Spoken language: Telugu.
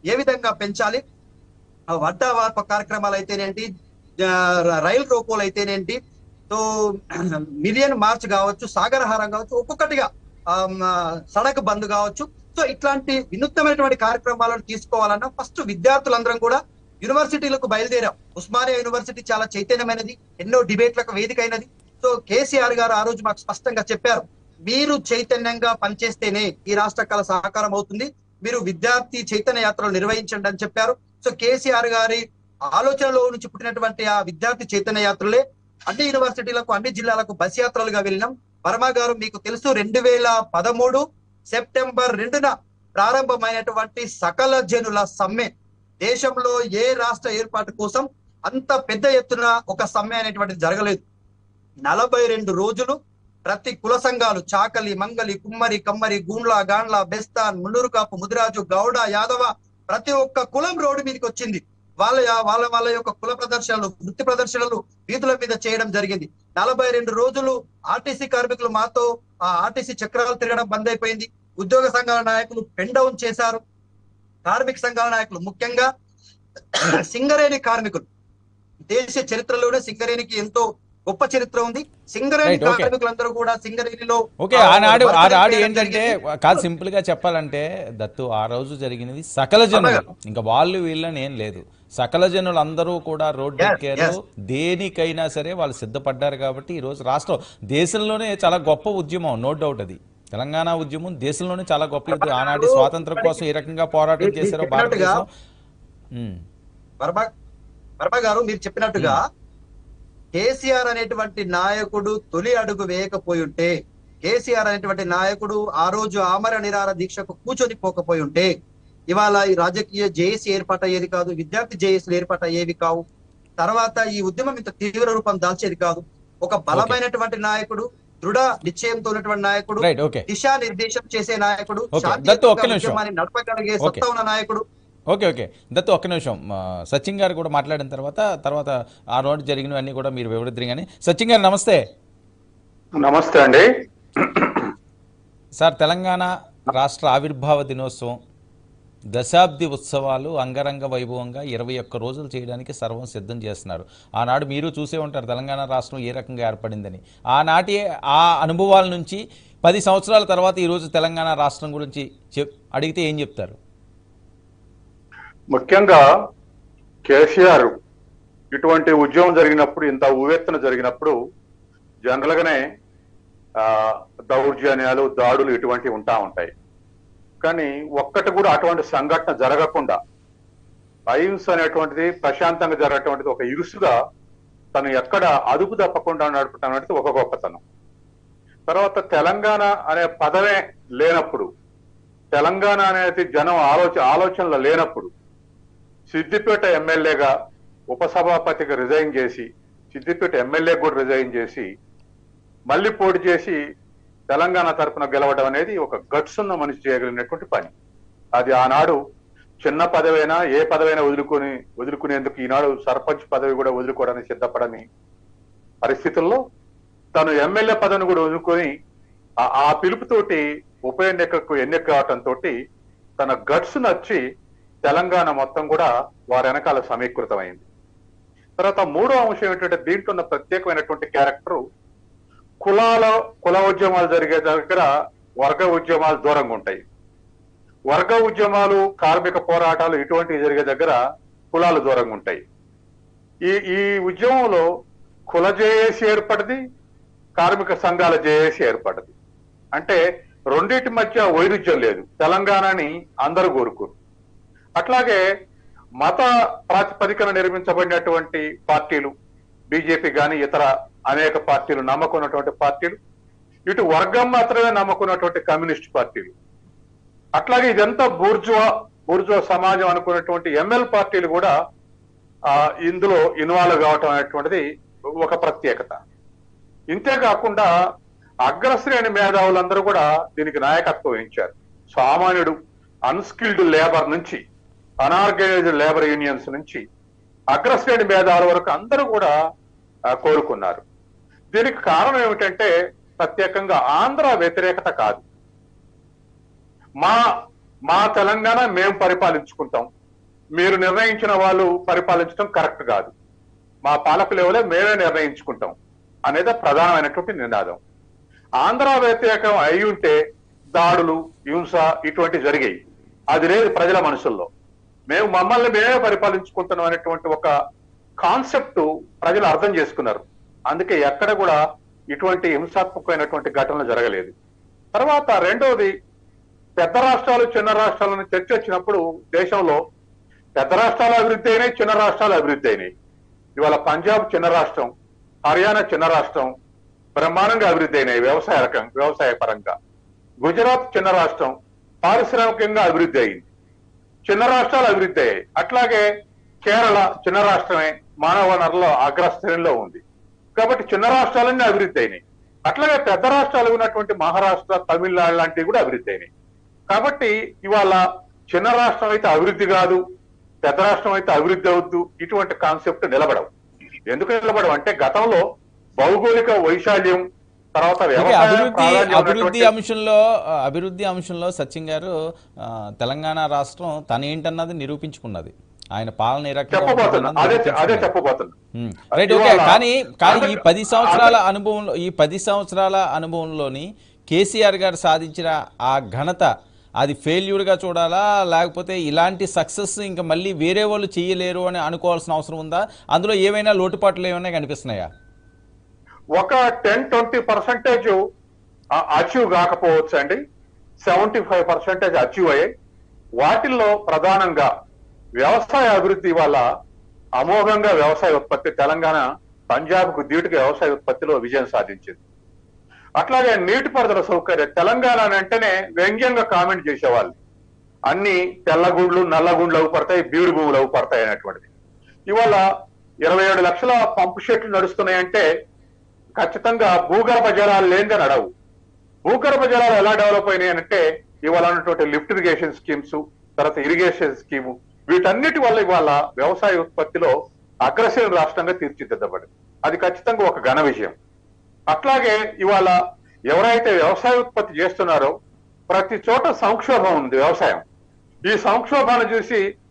ఏ విధంగా పెంచాలి ఆ వడ్డా వార్ప కార్యక్రమాలు అయితేనేంటి ఆ, రైలు రోకోలు అయితేనేంటి సో మిలియన్ మార్చ్ కావచ్చు సాగరహారం కావచ్చు ఒక్కొక్కటిగా ఆ, మ, సడక్ బంద్ కావచ్చు సో ఇట్లాంటి వినూత్నమైనటువంటి కార్యక్రమాలను తీసుకోవాలన్నా ఫస్ట్ విద్యార్థులందరం కూడా యూనివర్సిటీలకు బయలుదేరాం ఉస్మానియా యూనివర్సిటీ చాలా చైతన్యమైనది ఎన్నో డిబేట్లకు వేదిక అయినది సో కేసీఆర్ గారు ఆ రోజు మాకు స్పష్టంగా చెప్పారు మీరు చైతన్యంగా పనిచేస్తేనే ఈ రాష్ట్ర కళ సహకారం అవుతుంది మీరు విద్యార్థి చైతన్య యాత్రలు నిర్వహించండి అని చెప్పారు సో కేసీఆర్ గారి ఆలోచనలో నుంచి పుట్టినటువంటి ఆ విద్యార్థి చైతన్య యాత్రలే అన్ని యూనివర్సిటీలకు అన్ని జిల్లాలకు బస్ యాత్రలుగా వెళ్ళినాం వర్మ గారు మీకు తెలుసు రెండు వేల పదమూడు సెప్టెంబర్ రెండున ప్రారంభమైనటువంటి సకల జనుల సమ్మె దేశంలో ఏ రాష్ట్ర ఏర్పాటు కోసం అంత పెద్ద ఎత్తున ఒక సమ్మె అనేటువంటిది జరగలేదు నలభై రెండు రోజులు ప్రతి కుల సంఘాలు చాకలి మంగలి కుమ్మరి కమ్మరి గూండ్ల గాండ్ల బెస్తాన్ మున్నూరు కాపు ముదిరాజు గౌడ యాదవ ప్రతి ఒక్క కులం రోడ్డు మీదకి వచ్చింది వాళ్ళ వాళ్ళ వాళ్ళ యొక్క కుల ప్రదర్శనలు వృత్తి ప్రదర్శనలు వీధుల మీద చేయడం జరిగింది నలభై రెండు రోజులు ఆర్టీసీ కార్మికులు మాతో ఆ ఆర్టీసీ చక్రాలు తిరగడం బంద్ అయిపోయింది ఉద్యోగ సంఘాల నాయకులు పెన్ డౌన్ చేశారు కార్మిక సంఘాల నాయకులు ముఖ్యంగా సింగరేణి కార్మికులు దేశ చరిత్రలోనే సింగరేణికి ఎంతో గొప్ప చరిత్ర ఉంది సింగరేణి Right, okay. కార్మికులందరూ కూడా సింగరేణిలో ఓకే ఆ, ఆనాడు వర్క్ ఆనాడు చేయడం ఏంటంటే జరిగింది. కాదు సింపుల్ గా చెప్పాలంటే దత్తు ఆ రోజు జరిగినది సకల జనులు ఇంకా వాళ్ళు వీళ్ళని ఏం లేదు సకల జనులు అందరూ కూడా రోడ్డు Yes, ఎక్కారు yes. దేనికైనా సరే వాళ్ళు సిద్ధపడ్డారు కాబట్టి ఈ రోజు రాష్ట్రం దేశంలోనే చాలా గొప్ప ఉద్యమం నో డౌట్ అది తెలంగాణ ఉద్యమం దేశంలోనే చాలా గొప్ప ఉద్యమం ఆనాటి స్వాతంత్రం కోసం ఏ రకంగా పోరాటం మీరు చేశారో చెప్పినట్టుగా- భారతదేశం ఉమ్. వర్మ వర్మ గారు మీరు చెప్పినట్టుగా కేసీఆర్ అనేటువంటి నాయకుడు తొలి అడుగు వేయకపోయి ఉంటే కేసీఆర్ అనేటువంటి నాయకుడు ఆ రోజు ఆమర నిరార దీక్షకు కూర్చొని పోకపోయి ఉంటే ఇవాళ ఈ రాజకీయ జేఏసీ ఏర్పాటు అయ్యేది కాదు విద్యార్థి జేఏసీలు ఏర్పాటు అయ్యేవి కావు తర్వాత ఈ ఉద్యమం ఇంత తీవ్ర రూపం దాల్చేది కాదు ఒక బలమైనటువంటి నాయకుడు దృఢ నిశ్చయంతో ఉన్నటువంటి నాయకుడు రైట్ ఓకే దిశానిర్దేశం చేసే నాయకుడు Okay, శాంతియుతంగా దత్తు, ఒక్క నిమిషం. ఉద్యమాన్ని నడపగలిగే Okay. సత్తా ఉన్న నాయకుడు ఓకే ఓకే దత్తు ఒక్క నిమిషం ఆ, సచిన్ గారు కూడా మాట్లాడిన తర్వాత తర్వాత ఆ రోజు జరిగినవన్నీ కూడా మీరు వివరిద్దరు కానీ సచిన్ గారు నమస్తే నమస్తే అండి సార్ తెలంగాణ రాష్ట్ర ఆవిర్భావ దినోత్సవం దశాబ్ది ఉత్సవాలు అంగరంగ వైభవంగా ఇరవై ఒక్క రోజులు చేయడానికి సర్వం సిద్ధం చేస్తున్నారు ఆనాడు మీరు చూసే ఉంటారు తెలంగాణ రాష్ట్రం ఏ రకంగా ఏర్పడిందని ఆనాటి ఆ అనుభవాల నుంచి పది సంవత్సరాల తర్వాత ఈరోజు తెలంగాణ రాష్ట్రం గురించి చెప్ అడిగితే ఏం చెప్తారు ముఖ్యంగా కేసీఆర్ ఇటువంటి ఉద్యమం జరిగినప్పుడు ఇంత ఉవ్వెత్తున జరిగినప్పుడు జనరల్ గానే ఆ, దౌర్జన్యాలు దాడులు ఇటువంటివి ఉంటా ఉంటాయి కానీ ఒక్కటి కూడా అటువంటి సంఘటన జరగకుండా అహింస అనేటువంటిది ప్రశాంతంగా జరగటువంటిది ఒక ఇరుసుగా తను ఎక్కడ అదుపు తప్పకుండా నడపటం అనేది ఒక గొప్పతనం తర్వాత తెలంగాణ అనే పదమే లేనప్పుడు తెలంగాణ అనేది జనం ఆలోచన ఆలోచనలో లేనప్పుడు సిద్దిపేట ఎమ్మెల్యేగా ఉపసభాపతిగా రిజైన్ చేసి సిద్దిపేట ఎమ్మెల్యే కూడా రిజైన్ చేసి మళ్ళీ పోటీ చేసి తెలంగాణ తరపున గెలవడం అనేది ఒక గట్స్ ఉన్న మనిషి చేయగలిగినటువంటి పని అది ఆనాడు చిన్న పదవైనా ఏ పదవైనా వదులుకొని వదులుకునేందుకు ఈనాడు సర్పంచ్ పదవి కూడా వదులుకోవడానికి సిద్ధపడని పరిస్థితుల్లో తను ఎమ్మెల్యే పదవిని కూడా వదులుకొని ఆ- ఆ పిలుపుతోటి ఉప ఎన్నికకు ఎన్నిక కావటంతో తన గట్స్ నచ్చి తెలంగాణ మొత్తం కూడా వారి వెనకాల సమీకృతమైంది తర్వాత మూడో అంశం ఏంటంటే దీంట్లో ఉన్న ప్రత్యేకమైనటువంటి క్యారెక్టర్ కులాల కుల ఉద్యమాలు జరిగే దగ్గర వర్గ ఉద్యమాలు దూరంగా ఉంటాయి వర్గ ఉద్యమాలు కార్మిక పోరాటాలు ఇటువంటివి జరిగే దగ్గర కులాలు దూరంగా ఉంటాయి ఈ ఈ ఉద్యమంలో కుల జేఏసీ ఏర్పడింది కార్మిక సంఘాల జేఏసీ ఏర్పడింది అంటే రెండింటి మధ్య వైరుధ్యం లేదు తెలంగాణని అందరూ కోరుకోరు అట్లాగే మత ప్రాతిపదికన నిర్మించబడినటువంటి పార్టీలు బీజేపీ గాని ఇతర అనేక పార్టీలు నమ్మకున్నటువంటి పార్టీలు ఇటు వర్గం మాత్రమే నమ్మకున్నటువంటి కమ్యూనిస్ట్ పార్టీలు అట్లాగే ఇదంతా బూర్జువా బూర్జువా సమాజం అనుకున్నటువంటి ఎంఎల్ పార్టీలు కూడా ఆ ఇందులో ఇన్వాల్వ్ కావటం అనేటువంటిది ఒక ప్రత్యేకత ఇంతే కాకుండా అగ్రశ్రేణి మేధావులందరూ కూడా దీనికి నాయకత్వం వహించారు సామాన్యుడు అన్స్కిల్డ్ లేబర్ నుంచి అనార్గనైజ్డ్ లేబర్ యూనియన్స్ నుంచి అగ్రశ్రేణి మేధావుల వరకు అందరూ కూడా ఆ, కోరుకున్నారు దీనికి కారణం ఏమిటంటే ప్రత్యేకంగా ఆంధ్ర వ్యతిరేకత కాదు మా మా తెలంగాణ మేము పరిపాలించుకుంటాం మీరు నిర్ణయించిన వాళ్ళు పరిపాలించడం కరెక్ట్ కాదు మా పాలకులు ఎవరే మేమే నిర్ణయించుకుంటాం అనేది ప్రధానమైనటువంటి నినాదం ఆంధ్ర వ్యతిరేకం అయి ఉంటే దాడులు హింస ఇటువంటి జరిగాయి అది లేదు ప్రజల మనసుల్లో మేము మమ్మల్ని మేమే పరిపాలించుకుంటున్నాం అనేటువంటి ఒక కాన్సెప్ట్ ప్రజలు అర్థం చేసుకున్నారు అందుకే ఎక్కడ కూడా ఇటువంటి హింసాత్మకమైనటువంటి ఘటనలు జరగలేదు తర్వాత రెండవది పెద్ద రాష్ట్రాలు చిన్న రాష్ట్రాలను చర్చ వచ్చినప్పుడు దేశంలో పెద్ద రాష్ట్రాలు అభివృద్ధి అయినాయి చిన్న రాష్ట్రాలు అభివృద్ధి అయినాయి ఇవాళ పంజాబ్ చిన్న రాష్ట్రం హర్యానా చిన్న రాష్ట్రం బ్రహ్మాండంగా అభివృద్ధి అయినాయి వ్యవసాయ రకం వ్యవసాయ పరంగా గుజరాత్ చిన్న రాష్ట్రం పారిశ్రామికంగా అభివృద్ధి అయింది చిన్న రాష్ట్రాలు అభివృద్ధి అయ్యాయి అట్లాగే కేరళ చిన్న రాష్ట్రమే మానవ వనరుల అగ్రశ్రేణిలో ఉంది కాబట్టి చిన్న రాష్ట్రాలన్నీ అభివృద్ధి అయినాయి అట్లాగే పెద్ద రాష్ట్రాలు ఉన్నటువంటి మహారాష్ట్ర తమిళనాడు లాంటివి కూడా అభివృద్ధి అయినాయి కాబట్టి ఇవాళ చిన్న రాష్ట్రం అయితే అభివృద్ధి కాదు పెద్ద రాష్ట్రం అయితే అభివృద్ధి అవుద్దు ఇటువంటి కాన్సెప్ట్ నిలబడవు ఎందుకు నిలబడవు అంటే గతంలో భౌగోళిక వైశాల్యం తర్వాత ఓకే, వ్యవసాయ అభివృద్ధి ప్రాధాన్యం అభివృద్ధి ఉన్నటువంటి- అంశంలో ఆ, అభివృద్ధి అంశంలో సత్యం గారు ఆ, తెలంగాణ రాష్ట్రం తన ఏంటన్నది నిరూపించుకున్నది ఆయన పాలన ఏ రకంగా చెప్పబోతున్నా ఉంటుందన్నది అదే అదే నిరూపించుకున్నది. చెప్పబోతున్నా ఉమ్, రైట్ ఓకే ఇవాళ కానీ కానీ ఈ ఆంధ్ర- పది సంవత్సరాల ఆంధ్ర- అనుభవంలో ఈ పది సంవత్సరాల అనుభవంలోని కేసీఆర్ గారు సాధించిన ఆ ఘనత అది ఫెయిల్యూర్గా చూడాలా లేకపోతే ఇలాంటి సక్సెస్ ఇంకా మళ్ళీ వేరే వాళ్ళు చేయలేరు అని అనుకోవాల్సిన అవసరం ఉందా అందులో ఏవైనా లోటుపాట్లు ఏమైనా కనిపిస్తున్నాయా ఒక టెన్ ట్వంటీ పర్సెంటేజ్ అచీవ్ కాకపోవచ్చు అండి సెవెంటీ ఫైవ్ పర్సెంటేజ్ అచీవ్ అయ్యాయి వాటిల్లో ప్రధానంగా వ్యవసాయ అభివృద్ధి వల్ల అమోఘంగా వ్యవసాయ ఉత్పత్తి తెలంగాణ పంజాబ్కు ధీటుగా వ్యవసాయ ఉత్పత్తిలో విజయం సాధించింది అట్లాగే నీటిపారుదల సౌకర్యం తెలంగాణ అని అంటేనే వ్యంగ్యంగా కామెంట్ చేసేవాళ్ళు అన్ని తెల్లగుండ్లు నల్లగుండ్లు అవి పడతాయి బీడు భూములు అవి పడతాయి అనేటువంటిది ఇవాళ ఇరవై ఏడు లక్షల పంపు షెట్లు నడుస్తున్నాయంటే ఖచ్చితంగా భూగర్భ జలాలు లేనిదే నడవు భూగర్భ జలాలు ఎలా డెవలప్ అయినాయి అంటే ఇవాళ ఉన్నటువంటి లిఫ్ట్ ఇరిగేషన్ స్కీమ్స్ తర్వాత ఇరిగేషన్ స్కీము వీటన్నిటి వల్ల ఇవాళ వ్యవసాయ ఉత్పత్తిలో అగ్రశ్రేణి రాష్ట్రంగా తీర్చిదిద్దబడింది అది ఖచ్చితంగా ఒక ఘన విషయం అట్లాగే ఇవాళ ఎవరైతే వ్యవసాయ ఉత్పత్తి చేస్తున్నారో ప్రతి చోట సంక్షోభం ఉంది వ్యవసాయం ఈ సంక్షోభాన్ని చూసి